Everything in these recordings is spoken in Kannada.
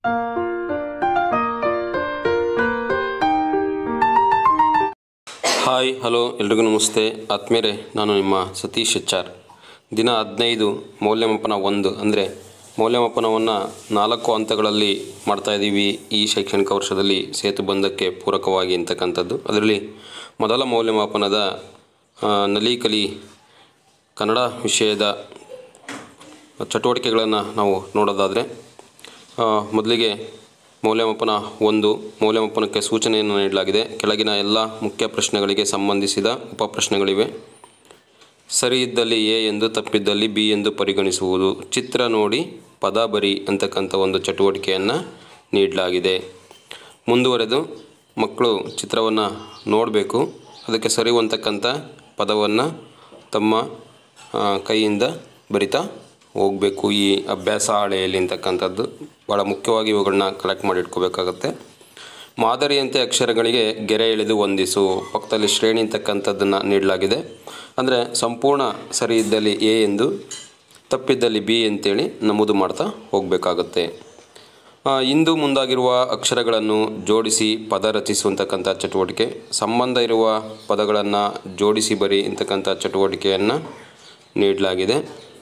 ಹಾಯ್ ಹಲೋ ಎಲ್ರಿಗೂ ನಮಸ್ತೆ ಆತ್ಮೀಯರೇ ನಾನು ನಿಮ್ಮ ಸತೀಶ್ ಎಚ್ ಆರ್ ದಿನ ಹದಿನೈದು ಮೌಲ್ಯಮಾಪನ ಒಂದು ಅಂದರೆ ಮೌಲ್ಯಮಾಪನವನ್ನು ನಾಲ್ಕು ಹಂತಗಳಲ್ಲಿ ಮಾಡ್ತಾ ಇದ್ದೀವಿ ಈ ಶೈಕ್ಷಣಿಕ ವರ್ಷದಲ್ಲಿ ಸೇತುಬಂಧಕ್ಕೆ ಪೂರಕವಾಗಿ ಅಂತಕ್ಕಂಥದ್ದು ಅದರಲ್ಲಿ ಮೊದಲ ಮೌಲ್ಯಮಾಪನದ ಆ, ನಲಿಕಲಿ ಕನ್ನಡ ವಿಷಯದ ಚಟುವಟಿಕೆಗಳನ್ನು ನಾವು ನೋಡೋದಾದರೆ ಆ, ಮೊದಲಿಗೆ ಮೌಲ್ಯಮಾಪನ ಒಂದು ಮೌಲ್ಯಮಾಪನಕ್ಕೆ ಸೂಚನೆಯನ್ನು ನೀಡಲಾಗಿದೆ ಕೆಳಗಿನ ಎಲ್ಲ ಮುಖ್ಯ ಪ್ರಶ್ನೆಗಳಿಗೆ ಸಂಬಂಧಿಸಿದ ಉಪಪ್ರಶ್ನೆಗಳಿವೆ ಸರಿ ಇದ್ದಲ್ಲಿ ಎ ಎಂದು ತಪ್ಪಿದ್ದಲ್ಲಿ ಬಿ ಎಂದು ಪರಿಗಣಿಸುವುದು ಚಿತ್ರ ನೋಡಿ ಪದ ಬರಿ ಅಂತಕ್ಕಂಥ ಒಂದು ಚಟುವಟಿಕೆಯನ್ನು ನೀಡಲಾಗಿದೆ ಮುಂದುವರೆದು ಮಕ್ಕಳು ಚಿತ್ರವನ್ನು ನೋಡಬೇಕು ಅದಕ್ಕೆ ಸರಿ ಹೊಂದತಕ್ಕಂಥ ಪದವನ್ನು ತಮ್ಮ ಆ, ಕೈಯಿಂದ ಬರಿತಾ ಹೋಗಬೇಕು ಈ ಅಭ್ಯಾಸ ಹಾಳೆಯಲ್ಲಿ ಅಂತಕ್ಕಂಥದ್ದು ಭಾಳ ಮುಖ್ಯವಾಗಿ ಇವುಗಳನ್ನ ಕಲೆಕ್ಟ್ ಮಾಡಿ ಇಟ್ಕೋಬೇಕಾಗತ್ತೆ ಮಾದರಿಯಂತೆ ಅಕ್ಷರಗಳಿಗೆ ಗೆರೆ ಎಳೆದು ಹೊಂದಿಸು ಪಕ್ಕದಲ್ಲಿ ಶ್ರೇಣಿ ಅಂತಕ್ಕಂಥದ್ದನ್ನು ನೀಡಲಾಗಿದೆ ಅಂದರೆ ಸಂಪೂರ್ಣ ಸರಿ ಇದ್ದಲ್ಲಿ ಎ ಎಂದು ತಪ್ಪಿದ್ದಲ್ಲಿ ಬಿ ಅಂತೇಳಿ ನಮೂದು ಮಾಡ್ತಾ ಹೋಗಬೇಕಾಗತ್ತೆ ಆ, ಇಂದು ಮುಂದಾಗಿರುವ ಅಕ್ಷರಗಳನ್ನು ಜೋಡಿಸಿ ಪದ ರಚಿಸುವಂತಕ್ಕಂಥ ಚಟುವಟಿಕೆ ಸಂಬಂಧ ಇರುವ ಪದಗಳನ್ನು ಜೋಡಿಸಿ ಬರಿ ಅಂತಕ್ಕಂಥ ಚಟುವಟಿಕೆಯನ್ನು ನೀಡಲಾಗಿದೆ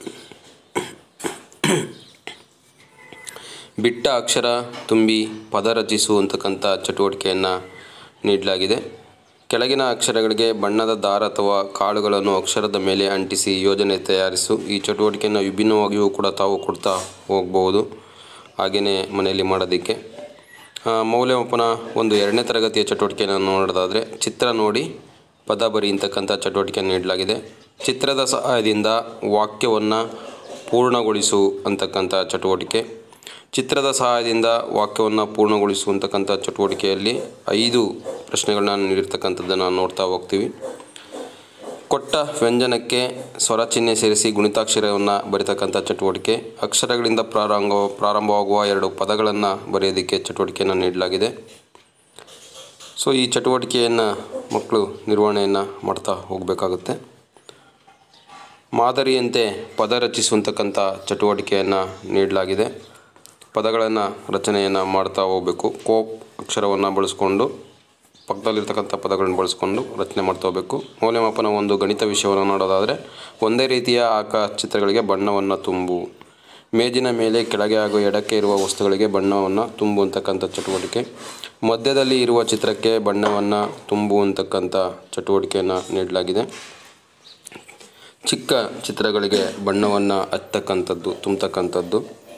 ಬಿಟ್ಟ ಅಕ್ಷರ ತುಂಬಿ ಪದ ರಚಿಸು ಅಂತಕ್ಕಂಥ ಚಟುವಟಿಕೆಯನ್ನು ನೀಡಲಾಗಿದೆ ಕೆಳಗಿನ ಅಕ್ಷರಗಳಿಗೆ ಬಣ್ಣದ ದಾರ ಅಥವಾ ಕಾಳುಗಳನ್ನು ಅಕ್ಷರದ ಮೇಲೆ ಅಂಟಿಸಿ ಯೋಜನೆ ತಯಾರಿಸು ಈ ಚಟುವಟಿಕೆಯನ್ನು ವಿಭಿನ್ನವಾಗಿಯೂ ಕೂಡ ತಾವು ಕೊಡ್ತಾ ಹೋಗ್ಬೋದು ಹಾಗೆಯೇ ಮನೆಯಲ್ಲಿ ಮಾಡೋದಕ್ಕೆ ಆ, ಮೌಲ್ಯಮಾಪನ ಒಂದು ಎರಡನೇ ತರಗತಿಯ ಚಟುವಟಿಕೆಯನ್ನು ನೋಡೋದಾದರೆ ಚಿತ್ರ ನೋಡಿ ಪದ ಬರಿ ಅಂತಕ್ಕಂಥ ಚಟುವಟಿಕೆಯನ್ನು ನೀಡಲಾಗಿದೆ ಚಿತ್ರದ ಸಹಾಯದಿಂದ ವಾಕ್ಯವನ್ನು ಪೂರ್ಣಗೊಳಿಸು ಅಂತಕ್ಕಂಥ ಚಟುವಟಿಕೆ ಚಿತ್ರದ ಸಹಾಯದಿಂದ ವಾಕ್ಯವನ್ನು ಪೂರ್ಣಗೊಳಿಸುವಂತಕ್ಕಂಥ ಚಟುವಟಿಕೆಯಲ್ಲಿ ಐದು ಪ್ರಶ್ನೆಗಳನ್ನ ನೀಡಿರ್ತಕ್ಕಂಥದ್ದನ್ನು ನೋಡ್ತಾ ಹೋಗ್ತೀವಿ ಕೊಟ್ಟ ವ್ಯಂಜನಕ್ಕೆ ಸ್ವರ ಚಿಹ್ನೆ ಸೇರಿಸಿ ಗುಣಿತಾಕ್ಷರವನ್ನು ಬರೀತಕ್ಕಂಥ ಚಟುವಟಿಕೆ ಅಕ್ಷರಗಳಿಂದ ಪ್ರಾರಂಭ ಪ್ರಾರಂಭವಾಗುವ ಎರಡು ಪದಗಳನ್ನು ಬರೆಯೋದಕ್ಕೆ ಚಟುವಟಿಕೆಯನ್ನು ನೀಡಲಾಗಿದೆ ಸೊ ಈ ಚಟುವಟಿಕೆಯನ್ನು ಮಕ್ಕಳು ನಿರ್ವಹಣೆಯನ್ನು ಮಾಡ್ತಾ ಹೋಗಬೇಕಾಗುತ್ತೆ ಮಾದರಿಯಂತೆ ಪದ ರಚಿಸುವಂತಕ್ಕಂಥ ಚಟುವಟಿಕೆಯನ್ನು ನೀಡಲಾಗಿದೆ ಪದಗಳನ್ನು ರಚನೆಯನ್ನು ಮಾಡ್ತಾ ಹೋಗಬೇಕು ಕೋಪ್ ಅಕ್ಷರವನ್ನು ಬಳಸ್ಕೊಂಡು ಪಕ್ಕದಲ್ಲಿರ್ತಕ್ಕಂಥ ಪದಗಳನ್ನು ಬಳಸ್ಕೊಂಡು ರಚನೆ ಮಾಡ್ತಾ ಹೋಗಬೇಕು ಮೌಲ್ಯಮಾಪನ ಒಂದು ಗಣಿತ ವಿಷಯವನ್ನು ನೋಡೋದಾದರೆ ಒಂದೇ ರೀತಿಯ ಆಕ ಚಿತ್ರಗಳಿಗೆ ಬಣ್ಣವನ್ನು ತುಂಬು ಮೇಜಿನ ಮೇಲೆ ಕೆಳಗೆ ಹಾಗೂ ಎಡಕ್ಕೆ ಇರುವ ವಸ್ತುಗಳಿಗೆ ಬಣ್ಣವನ್ನು ತುಂಬುವಂತಕ್ಕಂಥ ಚಟುವಟಿಕೆ ಮಧ್ಯದಲ್ಲಿ ಇರುವ ಚಿತ್ರಕ್ಕೆ ಬಣ್ಣವನ್ನು ತುಂಬುವಂತಕ್ಕಂಥ ಚಟುವಟಿಕೆಯನ್ನು ನೀಡಲಾಗಿದೆ ಚಿಕ್ಕ ಚಿತ್ರಗಳಿಗೆ ಬಣ್ಣವನ್ನು ಹಚ್ಚತಕ್ಕಂಥದ್ದು ತುಂಬತಕ್ಕಂಥದ್ದು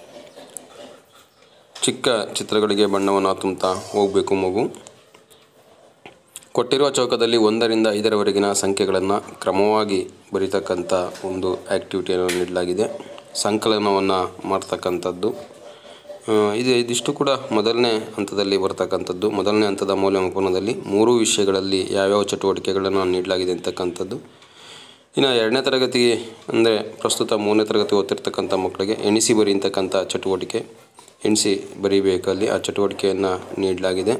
ಚಿಕ್ಕ ಚಿತ್ರಗಳಿಗೆ ಬಣ್ಣವನ್ನು ತುಂಬುತ್ತಾ ಹೋಗಬೇಕು ಮಗು ಕೊಟ್ಟಿರುವ ಚೌಕದಲ್ಲಿ ಒಂದರಿಂದ ಐದರವರೆಗಿನ ಸಂಖ್ಯೆಗಳನ್ನು ಕ್ರಮವಾಗಿ ಬರೀತಕ್ಕಂಥ ಒಂದು ಆ್ಯಕ್ಟಿವಿಟಿಯನ್ನು ನೀಡಲಾಗಿದೆ ಸಂಕಲನವನ್ನು ಮಾಡ್ತಕ್ಕಂಥದ್ದು ಆ, ಇದು ಇದಿಷ್ಟು ಕೂಡ ಮೊದಲನೇ ಹಂತದಲ್ಲಿ ಬರ್ತಕ್ಕಂಥದ್ದು ಮೊದಲನೇ ಹಂತದ ಮೌಲ್ಯಮಾಪನದಲ್ಲಿ ಮೂರು ವಿಷಯಗಳಲ್ಲಿ ಯಾವ್ಯಾವ ಚಟುವಟಿಕೆಗಳನ್ನು ನೀಡಲಾಗಿದೆ ಅಂತಕ್ಕಂಥದ್ದು ಇನ್ನು ಎರಡನೇ ತರಗತಿ ಅಂದರೆ ಪ್ರಸ್ತುತ ಮೂರನೇ ತರಗತಿ ಓದ್ತಿರ್ತಕ್ಕಂಥ ಮಕ್ಕಳಿಗೆ ಎಣಿಸಿ ಬರಿ ಅಂತಕ್ಕಂಥ ಚಟುವಟಿಕೆ ಎಣಿಸಿ ಬರೀಬೇಕಲ್ಲಿ ಆ ಚಟುವಟಿಕೆಯನ್ನು ನೀಡಲಾಗಿದೆ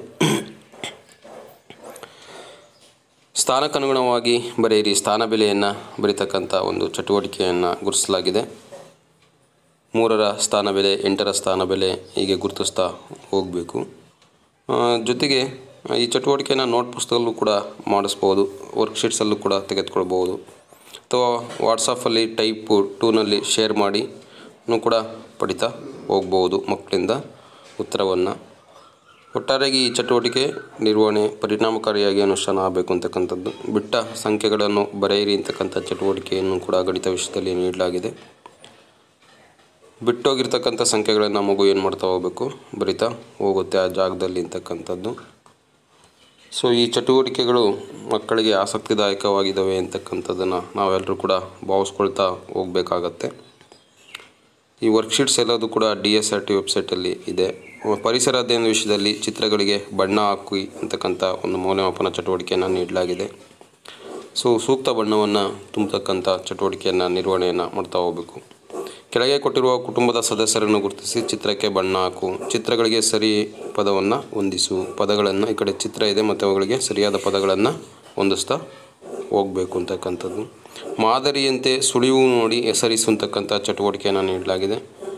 ಸ್ಥಾನಕ್ಕನುಗುಣವಾಗಿ ಬರೆಯಿರಿ ಸ್ಥಾನ ಬೆಲೆಯನ್ನು ಬರೀತಕ್ಕಂಥ ಒಂದು ಚಟುವಟಿಕೆಯನ್ನು ಗುರುತಿಸಲಾಗಿದೆ ಮೂರರ ಸ್ಥಾನ ಬೆಲೆ ಎಂಟರ ಸ್ಥಾನ ಬೆಲೆ ಹೀಗೆ ಗುರುತಿಸ್ತಾ ಹೋಗಬೇಕು ಜೊತೆಗೆ ಈ ಚಟುವಟಿಕೆಯನ್ನು ನೋಟ್ ಪುಸ್ತಕದಲ್ಲೂ ಕೂಡ ಮಾಡಿಸ್ಬೋದು ವರ್ಕ್ಶೀಟ್ಸಲ್ಲೂ ಕೂಡ ತೆಗೆದುಕೊಳ್ಬೋದು ಅಥವಾ ವಾಟ್ಸಪ್ಪಲ್ಲಿ ಟೈಪ್ ಟೂನಲ್ಲಿ ಶೇರ್ ಮಾಡಿ ನೂ ಕೂಡ ಪಡಿತಾ ಹೋಗ್ಬೋದು ಮಕ್ಕಳಿಂದ ಉತ್ತರವನ್ನು ಒಟ್ಟಾರೆಯಾಗಿ ಈ ಚಟುವಟಿಕೆ ನಿರ್ವಹಣೆ ಪರಿಣಾಮಕಾರಿಯಾಗಿ ಅನುಷ್ಠಾನ ಆಗಬೇಕು ಅಂತಕ್ಕಂಥದ್ದು ಬಿಟ್ಟ ಸಂಖ್ಯೆಗಳನ್ನು ಬರೆಯಿರಿ ಅಂತಕ್ಕಂಥ ಚಟುವಟಿಕೆಯನ್ನು ಕೂಡ ಗಣಿತ ವಿಷಯದಲ್ಲಿ ನೀಡಲಾಗಿದೆ ಬಿಟ್ಟೋಗಿರ್ತಕ್ಕಂಥ ಸಂಖ್ಯೆಗಳನ್ನು ಮಗು ಏನು ಮಾಡ್ತಾ ಹೋಗಬೇಕು ಬರಿತಾ ಹೋಗುತ್ತೆ ಆ ಜಾಗದಲ್ಲಿ ಅಂತಕ್ಕಂಥದ್ದು ಸೊ ಈ ಚಟುವಟಿಕೆಗಳು ಮಕ್ಕಳಿಗೆ ಆಸಕ್ತಿದಾಯಕವಾಗಿದ್ದಾವೆ ಅಂತಕ್ಕಂಥದ್ದನ್ನು ನಾವೆಲ್ಲರೂ ಕೂಡ ಭಾವಿಸ್ಕೊಳ್ತಾ ಹೋಗಬೇಕಾಗತ್ತೆ ಈ ವರ್ಕ್ಶೀಟ್ಸ್ ಎಲ್ಲದೂ ಕೂಡ ಡಿ ಎಸ್ ಆರ್ ಟಿ ವೆಬ್ಸೈಟಲ್ಲಿ ಇದೆ ಪರಿಸರ ಅಧ್ಯಯನ ವಿಷಯದಲ್ಲಿ ಚಿತ್ರಗಳಿಗೆ ಬಣ್ಣ ಹಾಕಿ ಅಂತಕ್ಕಂಥ ಒಂದು ಮೌಲ್ಯಮಾಪನ ಚಟುವಟಿಕೆಯನ್ನು ನೀಡಲಾಗಿದೆ ಸೊ ಸೂಕ್ತ ಬಣ್ಣವನ್ನು ತುಂಬತಕ್ಕಂಥ ಚಟುವಟಿಕೆಯನ್ನು ನಿರ್ವಹಣೆಯನ್ನು ಮಾಡ್ತಾ ಹೋಗಬೇಕು ಕೆಳಗೆ ಕೊಟ್ಟಿರುವ ಕುಟುಂಬದ ಸದಸ್ಯರನ್ನು ಗುರುತಿಸಿ ಚಿತ್ರಕ್ಕೆ ಬಣ್ಣ ಹಾಕು ಚಿತ್ರಗಳಿಗೆ ಸರಿ ಪದವನ್ನು ಹೊಂದಿಸು ಪದಗಳನ್ನು ಈ ಕಡೆ ಚಿತ್ರ ಇದೆ ಮತ್ತು ಅವುಗಳಿಗೆ ಸರಿಯಾದ ಪದಗಳನ್ನು ಹೊಂದಿಸ್ತಾ ಹೋಗಬೇಕು ಅಂತಕ್ಕಂಥದ್ದು ಮಾದರಿಯಂತೆ ಸುಳಿವು ನೋಡಿ ಹೆಸರಿಸುವಂತಕ್ಕಂಥ ಚಟುವಟಿಕೆಯನ್ನು ನೀಡಲಾಗಿದೆ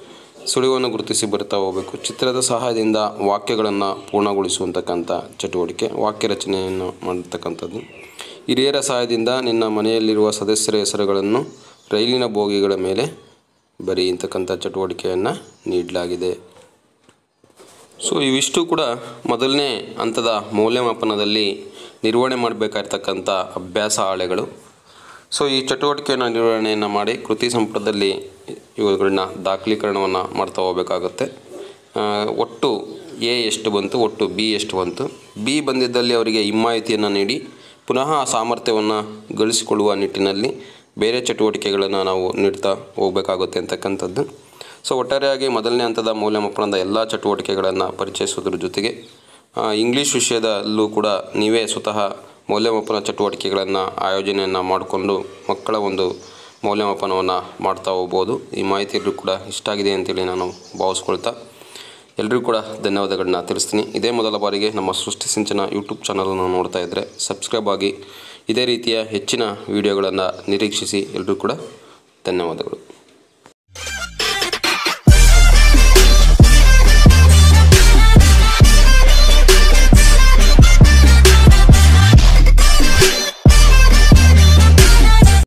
ಸುಳಿವನ್ನು ಗುರುತಿಸಿ ಬರಿತಾ ಹೋಗಬೇಕು ಚಿತ್ರದ ಸಹಾಯದಿಂದ ವಾಕ್ಯಗಳನ್ನು ಪೂರ್ಣಗೊಳಿಸುವಂತಕ್ಕಂಥ ಚಟುವಟಿಕೆ ವಾಕ್ಯ ರಚನೆಯನ್ನು ಮಾಡತಕ್ಕಂಥದ್ದು ಹಿರಿಯರ ಸಹಾಯದಿಂದ ನಿನ್ನ ಮನೆಯಲ್ಲಿರುವ ಸದಸ್ಯರ ಹೆಸರುಗಳನ್ನು ರೈಲಿನ ಬೋಗಿಗಳ ಮೇಲೆ ಬರೆಯತಕ್ಕಂಥ ಚಟುವಟಿಕೆಯನ್ನು ನೀಡಲಾಗಿದೆ ಸೊ ಇವಿಷ್ಟು ಕೂಡ ಮೊದಲನೇ ಹಂತದ ಮೌಲ್ಯಮಾಪನದಲ್ಲಿ ನಿರ್ವಹಣೆ ಮಾಡಬೇಕಾಗಿರ್ತಕ್ಕಂಥ ಅಭ್ಯಾಸ ಹಾಳೆಗಳು ಸೊ ಈ ಚಟುವಟಿಕೆಯನ್ನು ನಿರ್ವಹಣೆಯನ್ನು ಮಾಡಿ ಕೃತಿ ಸಂಪುಟದಲ್ಲಿ ಇವುಗಳನ್ನ ದಾಖಲೀಕರಣವನ್ನು ಮಾಡ್ತಾ ಹೋಗಬೇಕಾಗುತ್ತೆ ಆ, ಒಟ್ಟು ಎ ಎಷ್ಟು ಬಂತು ಒಟ್ಟು ಬಿ ಎಷ್ಟು ಬಂತು ಬಿ ಬಂದಿದ್ದಲ್ಲಿ ಅವರಿಗೆ ಹಿಮ್ಮಾಹಿತಿಯನ್ನು ನೀಡಿ ಪುನಃ ಆ ಸಾಮರ್ಥ್ಯವನ್ನು ಗಳಿಸಿಕೊಳ್ಳುವ ನಿಟ್ಟಿನಲ್ಲಿ ಬೇರೆ ಚಟುವಟಿಕೆಗಳನ್ನು ನಾವು ನೀಡ್ತಾ ಹೋಗಬೇಕಾಗುತ್ತೆ ಅಂತಕ್ಕಂಥದ್ದು ಸೊ ಒಟ್ಟಾರೆಯಾಗಿ ಮೊದಲನೇ ಹಂತದ ಮೌಲ್ಯಮಾಪನದ ಎಲ್ಲ ಚಟುವಟಿಕೆಗಳನ್ನು ಪರಿಚಯಿಸೋದ್ರ ಜೊತೆಗೆ ಆ, ಇಂಗ್ಲೀಷ್ ವಿಷಯದಲ್ಲೂ ಕೂಡ ನೀವೇ ಸ್ವತಃ ಮೌಲ್ಯಮಾಪನ ಚಟುವಟಿಕೆಗಳನ್ನು ಆಯೋಜನೆಯನ್ನು ಮಾಡಿಕೊಂಡು ಮಕ್ಕಳ ಒಂದು ಮೌಲ್ಯಮಾಪನವನ್ನು ಮಾಡ್ತಾ ಹೋಗ್ಬೋದು ಈ ಮಾಹಿತಿ ಎಲ್ಲರೂ ಕೂಡ ಇಷ್ಟ ಆಗಿದೆ ಅಂತೇಳಿ ನಾನು ಭಾವಿಸ್ಕೊಳ್ತಾ ಎಲ್ಲರಿಗೂ ಕೂಡ ಧನ್ಯವಾದಗಳನ್ನ ತಿಳಿಸ್ತೀನಿ ಇದೇ ಮೊದಲ ಬಾರಿಗೆ ನಮ್ಮ ಸೃಷ್ಟಿ ಸಿಂಚನ ಯೂಟ್ಯೂಬ್ ಚಾನಲನ್ನು ನೋಡ್ತಾ ಇದ್ದರೆ ಸಬ್ಸ್ಕ್ರೈಬ್ ಆಗಿ ಇದೇ ರೀತಿಯ ಹೆಚ್ಚಿನ ವಿಡಿಯೋಗಳನ್ನು ನಿರೀಕ್ಷಿಸಿ ಎಲ್ಲರೂ ಕೂಡ ಧನ್ಯವಾದಗಳು